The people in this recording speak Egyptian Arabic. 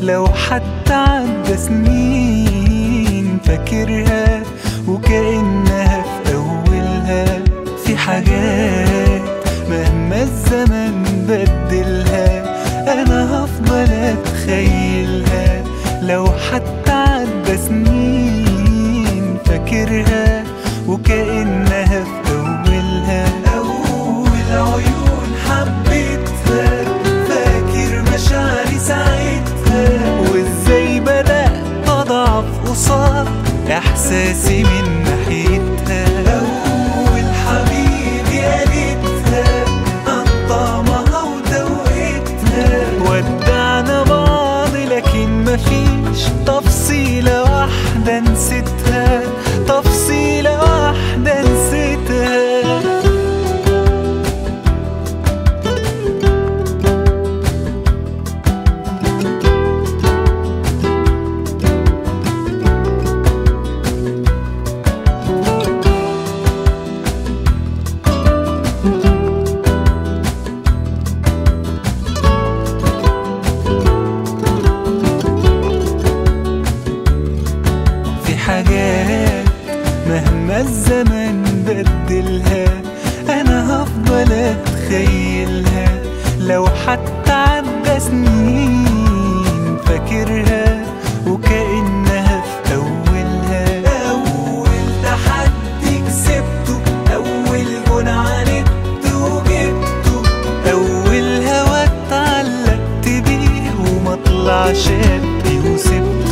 لو حتى عدى سنين فاكرها وكأنها في أولها في حاجات مهما الزمن بدلها أنا هفضل أتخيلها لو حتى عدى سنين فاكرها وكأنها في أولها أول عيون حبيتها فاكر مشاعري ساعتها وازاي بدأت أضعف قصاد إحساسي من ناحيتها أول حبيبي قالتها عن طعمها وتوقيتها ودعنا بعض لكن مفيش تفصيلة واحدة نسيتها تفصيلة واحدة نسيتها في حاجات مهما الزمن بدلها انا هفضل اتخيلها لو حتى عدى سنين فاكرها وكأنها في أولها أول تحدي كسبته أول جون عاندت وجبته أول هوا اتعلقت بيه وما طلعش قدي وسبته